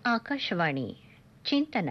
ಆಕಾಶವಾಣಿ ಚಿಂತನ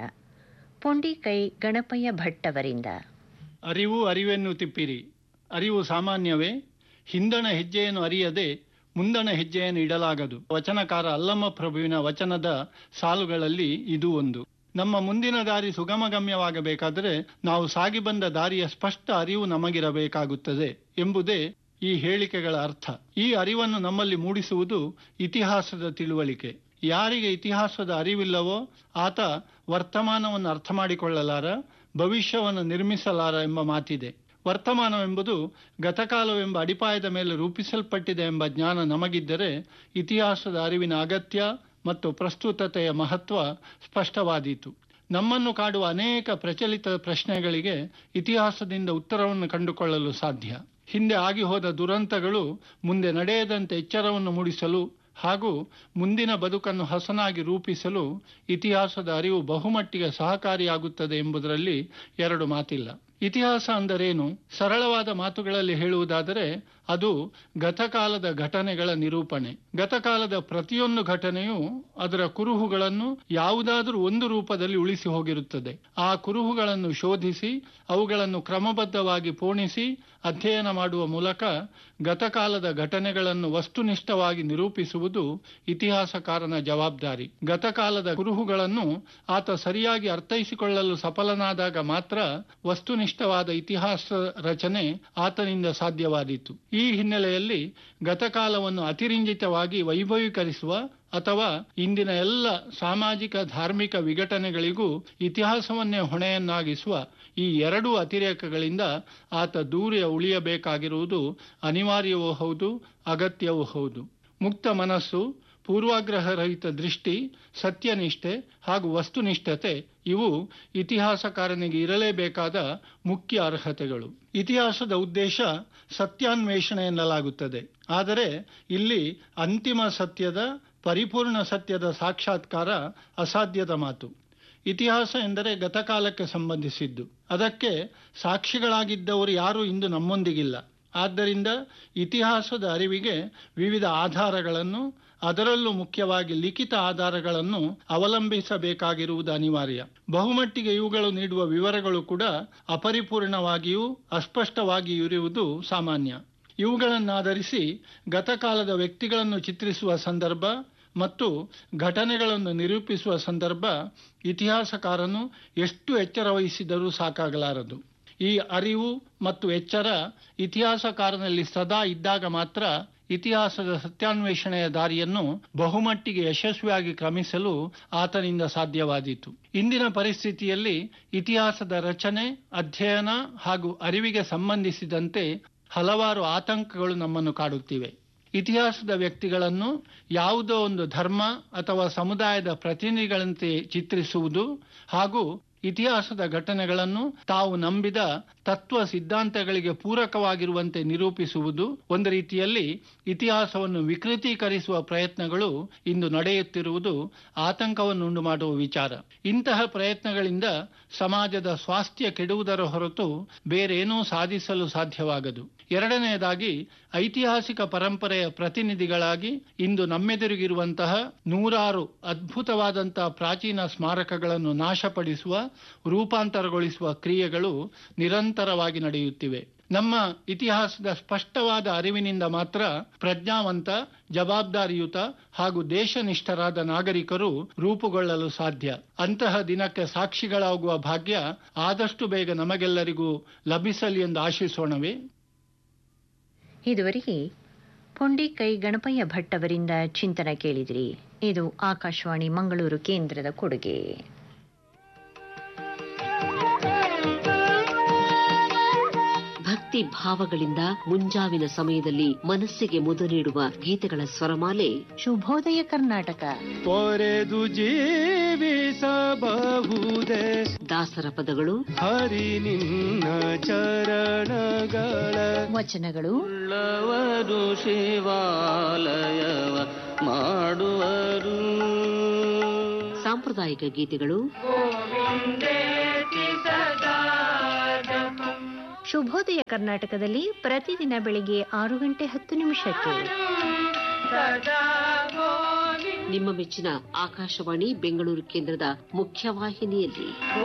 ಪೊಂಡಿಕೈ ಗಣಪಯ್ಯ ಭಟ್ ಅವರಿಂದ ಅರಿವು ಅರಿವೆನ್ನು ತಿಪ್ಪಿರಿ ಅರಿವು ಸಾಮಾನ್ಯವೇ ಹಿಂದಣ ಹೆಜ್ಜೆಯನ್ನು ಅರಿಯದೆ ಮುಂದಣ ಹೆಜ್ಜೆಯನ್ನು ಇಡಲಾಗದು ವಚನಕಾರ ಅಲ್ಲಮ್ಮ ಪ್ರಭುವಿನ ವಚನದ ಸಾಲುಗಳಲ್ಲಿ ಇದು ಒಂದು ನಮ್ಮ ಮುಂದಿನ ದಾರಿ ಸುಗಮಗಮ್ಯವಾಗಬೇಕಾದರೆ ನಾವು ಸಾಗಿ ಬಂದ ದಾರಿಯ ಸ್ಪಷ್ಟ ಅರಿವು ನಮಗಿರಬೇಕಾಗುತ್ತದೆ ಎಂಬುದೇ ಈ ಹೇಳಿಕೆಗಳ ಅರ್ಥ ಈ ಅರಿವನ್ನು ನಮ್ಮಲ್ಲಿ ಮೂಡಿಸುವುದು ಇತಿಹಾಸದ ತಿಳುವಳಿಕೆ ಯಾರಿಗೆ ಇತಿಹಾಸದ ಅರಿವಿಲ್ಲವೋ ಆತ ವರ್ತಮಾನವನ್ನು ಅರ್ಥ ಮಾಡಿಕೊಳ್ಳಲಾರ ಭವಿಷ್ಯವನ್ನು ನಿರ್ಮಿಸಲಾರ ಎಂಬ ಮಾತಿದೆ ವರ್ತಮಾನವೆಂಬುದು ಗತಕಾಲವೆಂಬ ಅಡಿಪಾಯದ ಮೇಲೆ ರೂಪಿಸಲ್ಪಟ್ಟಿದೆ ಎಂಬ ಜ್ಞಾನ ನಮಗಿದ್ದರೆ ಇತಿಹಾಸದ ಅರಿವಿನ ಅಗತ್ಯ ಮತ್ತು ಪ್ರಸ್ತುತತೆಯ ಮಹತ್ವ ಸ್ಪಷ್ಟವಾದೀತು ನಮ್ಮನ್ನು ಕಾಡುವ ಅನೇಕ ಪ್ರಚಲಿತ ಪ್ರಶ್ನೆಗಳಿಗೆ ಇತಿಹಾಸದಿಂದ ಉತ್ತರವನ್ನು ಕಂಡುಕೊಳ್ಳಲು ಸಾಧ್ಯ ಹಿಂದೆ ಆಗಿ ಹೋದ ದುರಂತಗಳು ಮುಂದೆ ನಡೆಯದಂತೆ ಎಚ್ಚರವನ್ನು ಮೂಡಿಸಲು ಹಾಗೂ ಮುಂದಿನ ಬದುಕನ್ನು ಹಸನಾಗಿ ರೂಪಿಸಲು ಇತಿಹಾಸದ ಅರಿವು ಬಹುಮಟ್ಟಿಗೆ ಸಹಕಾರಿಯಾಗುತ್ತದೆ ಎಂಬುದರಲ್ಲಿ ಎರಡು ಮಾತಿಲ್ಲ ಇತಿಹಾಸ ಅಂದರೇನು ಸರಳವಾದ ಮಾತುಗಳಲ್ಲಿ ಹೇಳುವುದಾದರೆ ಅದು ಗತಕಾಲದ ಘಟನೆಗಳ ನಿರೂಪಣೆ ಗತಕಾಲದ ಪ್ರತಿಯೊಂದು ಘಟನೆಯು ಅದರ ಕುರುಹುಗಳನ್ನು ಯಾವುದಾದರೂ ಒಂದು ರೂಪದಲ್ಲಿ ಉಳಿಸಿ ಹೋಗಿರುತ್ತದೆ ಆ ಕುರುಹುಗಳನ್ನು ಶೋಧಿಸಿ ಅವುಗಳನ್ನು ಕ್ರಮಬದ್ಧವಾಗಿ ಪೋಣಿಸಿ ಅಧ್ಯಯನ ಮಾಡುವ ಮೂಲಕ ಗತಕಾಲದ ಘಟನೆಗಳನ್ನು ವಸ್ತುನಿಷ್ಠವಾಗಿ ನಿರೂಪಿಸುವುದು ಇತಿಹಾಸಕಾರನ ಜವಾಬ್ದಾರಿ ಗತಕಾಲದ ಕುರುಹುಗಳನ್ನು ಆತ ಸರಿಯಾಗಿ ಅರ್ಥೈಸಿಕೊಳ್ಳಲು ಸಫಲನಾದಾಗ ಮಾತ್ರ ವಸ್ತುನಿಷ್ಠವಾದ ಇತಿಹಾಸ ರಚನೆ ಆತನಿಂದ ಸಾಧ್ಯವಾದೀತು ಈ ಹಿನ್ನೆಲೆಯಲ್ಲಿ ಗತಕಾಲವನ್ನು ಅತಿರಂಜಿತವಾಗಿ ವೈಭವೀಕರಿಸುವ ಅಥವಾ ಇಂದಿನ ಎಲ್ಲ ಸಾಮಾಜಿಕ ಧಾರ್ಮಿಕ ವಿಘಟನೆಗಳಿಗೂ ಇತಿಹಾಸವನ್ನೇ ಹೊಣೆಯನ್ನಾಗಿಸುವ ಈ ಎರಡೂ ಅತಿರೇಕಗಳಿಂದ ಆತ ದೂರ ಉಳಿಯಬೇಕಾಗಿರುವುದು ಅನಿವಾರ್ಯವೂ ಹೌದು ಅಗತ್ಯವೂ ಹೌದು ಮುಕ್ತ ಮನಸ್ಸು ಪೂರ್ವಾಗ್ರಹರಹಿತ ದೃಷ್ಟಿ ಸತ್ಯನಿಷ್ಠೆ ಹಾಗೂ ವಸ್ತುನಿಷ್ಠತೆ ಇವು ಇತಿಹಾಸಕಾರನಿಗೆ ಇರಲೇಬೇಕಾದ ಮುಖ್ಯ ಅರ್ಹತೆಗಳು ಇತಿಹಾಸದ ಉದ್ದೇಶ ಸತ್ಯಾನ್ವೇಷಣೆ ಎನ್ನಲಾಗುತ್ತದೆ ಆದರೆ ಇಲ್ಲಿ ಅಂತಿಮ ಸತ್ಯದ ಪರಿಪೂರ್ಣ ಸತ್ಯದ ಸಾಕ್ಷಾತ್ಕಾರ ಅಸಾಧ್ಯದ ಮಾತು ಇತಿಹಾಸ ಎಂದರೆ ಗತಕಾಲಕ್ಕೆ ಸಂಬಂಧಿಸಿದ್ದು ಅದಕ್ಕೆ ಸಾಕ್ಷಿಗಳಾಗಿದ್ದವರು ಯಾರೂ ಇಂದು ನಮ್ಮೊಂದಿಗಿಲ್ಲ ಆದ್ದರಿಂದ ಇತಿಹಾಸದ ಅರಿವಿಗೆ ವಿವಿಧ ಆಧಾರಗಳನ್ನು ಅದರಲ್ಲೂ ಮುಖ್ಯವಾಗಿ ಲಿಖಿತ ಆಧಾರಗಳನ್ನು ಅವಲಂಬಿಸಬೇಕಾಗಿರುವುದು ಅನಿವಾರ್ಯ ಬಹುಮಟ್ಟಿಗೆ ಇವುಗಳು ನೀಡುವ ವಿವರಗಳು ಕೂಡ ಅಪರಿಪೂರ್ಣವಾಗಿಯೂ ಅಸ್ಪಷ್ಟವಾಗಿಯೂ ಇರುವುದು ಸಾಮಾನ್ಯ ಇವುಗಳನ್ನಾಧರಿಸಿ ಗತಕಾಲದ ವ್ಯಕ್ತಿಗಳನ್ನು ಚಿತ್ರಿಸುವ ಸಂದರ್ಭ ಮತ್ತು ಘಟನೆಗಳನ್ನು ನಿರೂಪಿಸುವ ಸಂದರ್ಭ ಇತಿಹಾಸಕಾರನು ಎಷ್ಟು ಎಚ್ಚರ ವಹಿಸಿದರೂ ಸಾಕಾಗಲಾರದು ಈ ಅರಿವು ಮತ್ತು ಎಚ್ಚರ ಇತಿಹಾಸಕಾರನಲ್ಲಿ ಸದಾ ಇದ್ದಾಗ ಮಾತ್ರ ಇತಿಹಾಸದ ಸತ್ಯಾನ್ವೇಷಣೆಯ ದಾರಿಯನ್ನು ಬಹುಮಟ್ಟಿಗೆ ಯಶಸ್ವಿಯಾಗಿ ಕ್ರಮಿಸಲು ಆತನಿಂದ ಸಾಧ್ಯವಾದೀತು ಇಂದಿನ ಪರಿಸ್ಥಿತಿಯಲ್ಲಿ ಇತಿಹಾಸದ ರಚನೆ ಅಧ್ಯಯನ ಹಾಗೂ ಅರಿವಿಗೆ ಸಂಬಂಧಿಸಿದಂತೆ ಹಲವಾರು ಆತಂಕಗಳು ನಮ್ಮನ್ನು ಕಾಡುತ್ತಿವೆ ಇತಿಹಾಸದ ವ್ಯಕ್ತಿಗಳನ್ನು ಯಾವುದೋ ಒಂದು ಧರ್ಮ ಅಥವಾ ಸಮುದಾಯದ ಪ್ರತಿನಿಧಿಗಳಂತೆ ಚಿತ್ರಿಸುವುದು ಹಾಗೂ ಇತಿಹಾಸದ ಘಟನೆಗಳನ್ನು ತಾವು ನಂಬಿದ ತತ್ವ ಸಿದ್ಧಾಂತಗಳಿಗೆ ಪೂರಕವಾಗಿರುವಂತೆ ನಿರೂಪಿಸುವುದು ಒಂದು ರೀತಿಯಲ್ಲಿ ಇತಿಹಾಸವನ್ನು ವಿಕೃತೀಕರಿಸುವ ಪ್ರಯತ್ನಗಳು ಇಂದು ನಡೆಯುತ್ತಿರುವುದು ಆತಂಕವನ್ನುಂಟು ಮಾಡುವ ವಿಚಾರ ಇಂತಹ ಪ್ರಯತ್ನಗಳಿಂದ ಸಮಾಜದ ಸ್ವಾಸ್ಥ್ಯ ಕೆಡುವುದರ ಹೊರತು ಬೇರೇನೂ ಸಾಧಿಸಲು ಸಾಧ್ಯವಾಗದು ಎರಡನೆಯದಾಗಿ ಐತಿಹಾಸಿಕ ಪರಂಪರೆಯ ಪ್ರತಿನಿಧಿಗಳಾಗಿ ಇಂದು ನಮ್ಮೆದುರಿಗಿರುವಂತಹ ನೂರಾರು ಅದ್ಭುತವಾದಂತಹ ಪ್ರಾಚೀನ ಸ್ಮಾರಕಗಳನ್ನು ನಾಶಪಡಿಸುವ ರೂಪಾಂತರಗೊಳಿಸುವ ಕ್ರಿಯೆಗಳು ನಿರಂತರವಾಗಿ ನಡೆಯುತ್ತಿವೆ ನಮ್ಮ ಇತಿಹಾಸದ ಸ್ಪಷ್ಟವಾದ ಅರಿವಿನಿಂದ ಮಾತ್ರ ಪ್ರಜ್ಞಾವಂತ ಜವಾಬ್ದಾರಿಯುತ ಹಾಗೂ ದೇಶನಿಷ್ಠರಾದ ನಾಗರಿಕರು ರೂಪುಗೊಳ್ಳಲು ಸಾಧ್ಯ ಅಂತಹ ದಿನಕ್ಕೆ ಸಾಕ್ಷಿಗಳಾಗುವ ಭಾಗ್ಯ ಆದಷ್ಟು ಬೇಗ ನಮಗೆಲ್ಲರಿಗೂ ಲಭಿಸಲಿ ಎಂದು ಆಶಿಸೋಣವೇ ಇದುವರೆಗೆ ಪೊಂಡಿಕೈ ಗಣಪಯ್ಯ ಭಟ್ ಅವರಿಂದ ಚಿಂತನ ಕೇಳಿದಿರಿ ಇದು ಆಕಾಶವಾಣಿ ಮಂಗಳೂರು ಕೇಂದ್ರದ ಕೊಡುಗೆ ಭಕ್ತಿ ಭಾವಗಳಿಂದ ಮುಂಜಾವಿನ ಸಮಯದಲ್ಲಿ ಮನಸ್ಸಿಗೆ ಮುದ ನೀಡುವ ಗೀತೆಗಳ ಸ್ವರಮಾಲೆ ಶುಭೋದಯ ಕರ್ನಾಟಕ ತೊರೆದು ಜೀವಿಸಬಹುದೇ ದಾಸರ ಪದಗಳು ಹರಿ ನಿನ್ನ ಚರಣಗಳ ವಚನಗಳು ಉಳ್ಳವರು ಶಿವಾಲಯವ ಮಾಡುವರು ಸಾಂಪ್ರದಾಯಿಕ ಗೀತೆಗಳು ಶುಭೋದಯ ಕರ್ನಾಟಕದಲ್ಲಿ ಪ್ರತಿದಿನ ಬೆಳಿಗ್ಗೆ ಆರು ಗಂಟೆ ಹತ್ತು ನಿಮಿಷಕ್ಕೆ ಸದಾ ಗೋವಿಂದ ನಿಮ್ಮ ಮೆಚ್ಚಿನ ಆಕಾಶವಾಣಿ ಬೆಂಗಳೂರು ಕೇಂದ್ರದ ಮುಖ್ಯವಾಹಿನಿಯಲ್ಲಿ